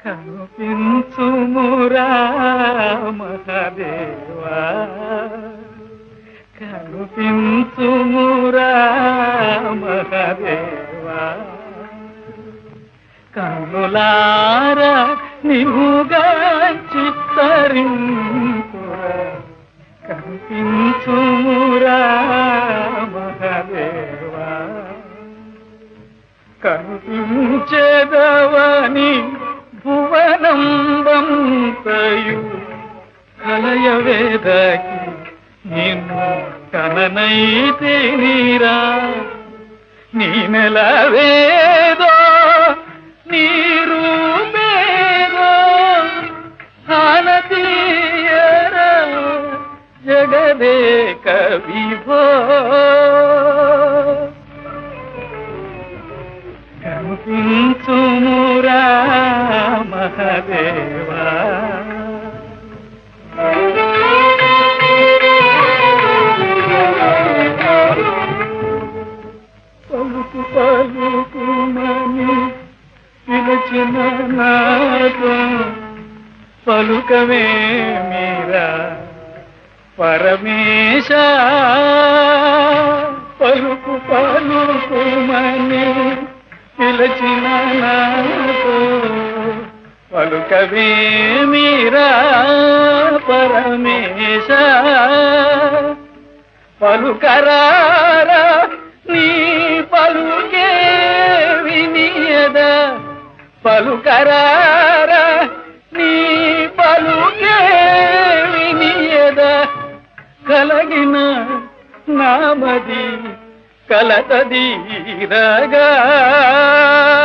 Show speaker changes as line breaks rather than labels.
కనుపించుమురా మహాదేవా కనుపించుమురా మహాదేవా కన్నులార నిలుగా చిత్తరింపురా కనిపించుమురా మహాదేవా కనిపించేదవని భువనం బంతయు కలయవేదకి నిన్ను కననైతే నీరా నీ నెలవేదో నీరు పేదో హానతీయర జగదేక విభో కనిపించుమురా మహదేవా పలుకు పలుకుమని పిలిచిన నాతో పలుకవే మీరా పరమేశ పలుకు పలుకుమని పిలిచిన నాతో పలుకవే మీరా పరమేశ పలుకరారా నీ పలుకే వినియద పలుకరారా నీ పలుకే వినియద కలగిన నామది కలతదీరగా